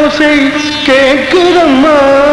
குயிலோசை கேட்குதம்மா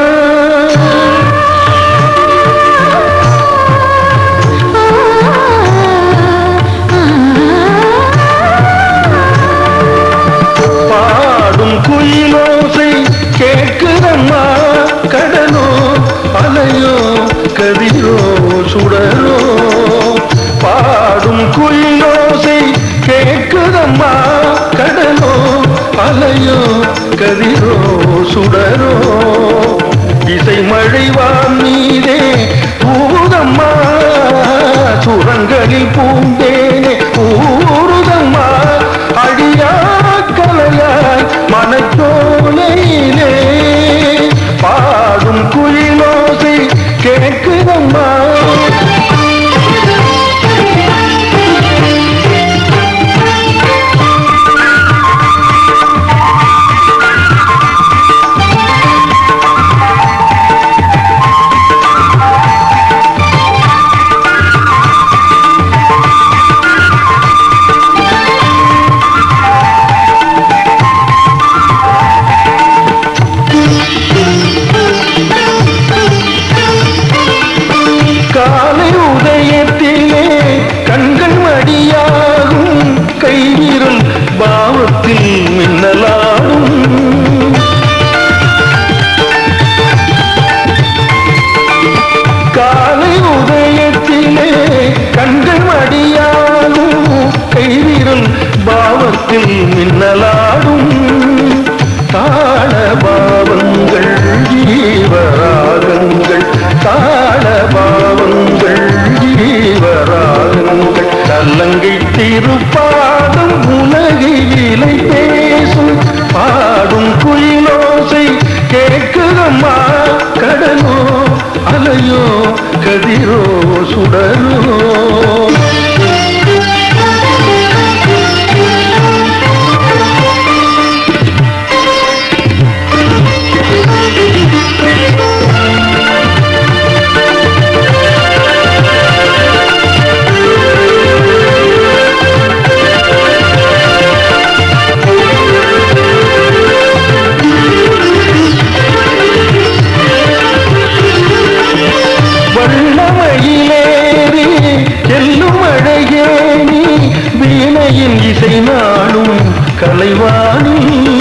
பாடும் குயிலோசை கேட்குதம்மா கடலோ அலையோ கதிரோ சுடரோ பாடும் குயிலோசை கேட்குதம்மா கடலோ அலையோ கதிரோ சுடரோ இசை மழைவான் மீதே பூதம்மா சுரங்களில் பூந்தேனே ஊருதம்மா அடியா கலையாய் மனச்சோலையிலே பாடும் குயிலோசை கேட்குதம்மா காலை உதயத்திலே கண்கள் மடியாகும் கைவிரல் பாவத்தில் மின்னலாடும் காலை உதயத்திலே கண்கள் மடியாகும் கைவிரல் பாவத்தில் மின்னலாடும் தாள பாவங்கள் ஜீவராகங்கள் தாள பாவங்கள் ஜீவராகங்கள் கல்லங்கை திருப்பாதம் உலகிலை பேசும் பாடும் குயிலோசை கேட்குதம்மா கடலோ அலையோ கதிரோ சுடரோ வண்ணமயிலேறி செல்லும் அழகே நீ வீணையின் இசை நாளும் கலைவாணி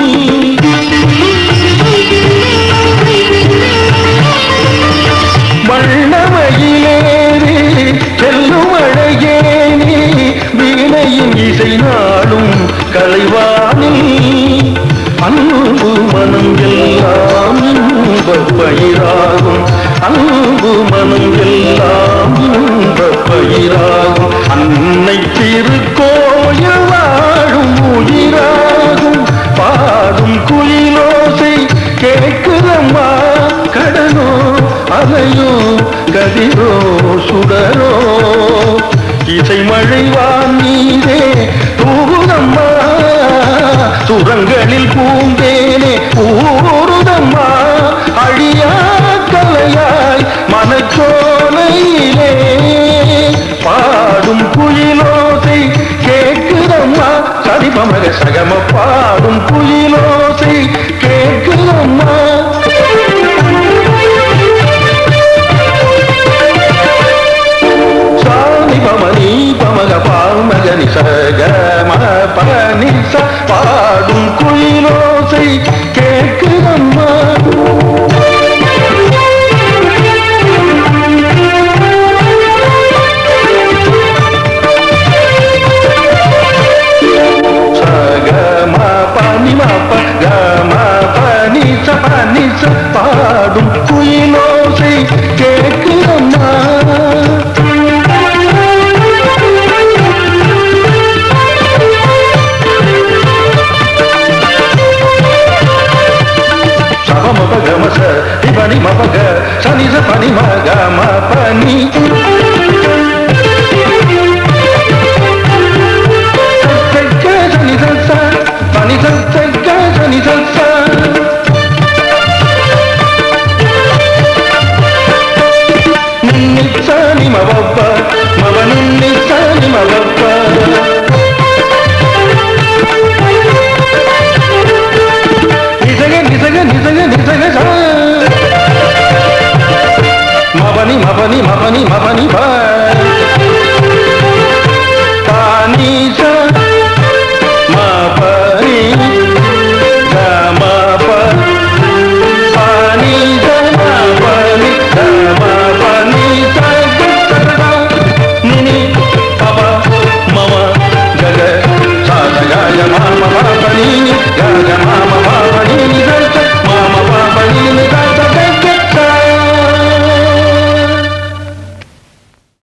வண்ணமயிலேறி செல்லும் அழகே நீ வீணையின் இசை நாளும் கலைவாணி அன்பு மனம் எல்லாம் இன்பப் பயிராகும் அன்பு மனம் எல்லாம் இன்பப் பயிராகும் அன்னை திருக்கோயில் வாழும் உயிராகும் பாடும் குயிலோசை கேட்குதம்மா கடலோ அலையோ கதிரோ சுடரோ இசை மழைவான் மீதே தூதம்மா சுரங்களில் பூந்தேனே ஊருதம்மா அழியா கலையாய் மனச்சோலையிலே பாடும் குயிலோசை கேட்குதம்மா சரிபமக சகம பாடும் குயிலோசை கேட்குதம்மா சாமி பமனி பமக பாமகனி சக ம பனி ச பாடும் குயிலோசை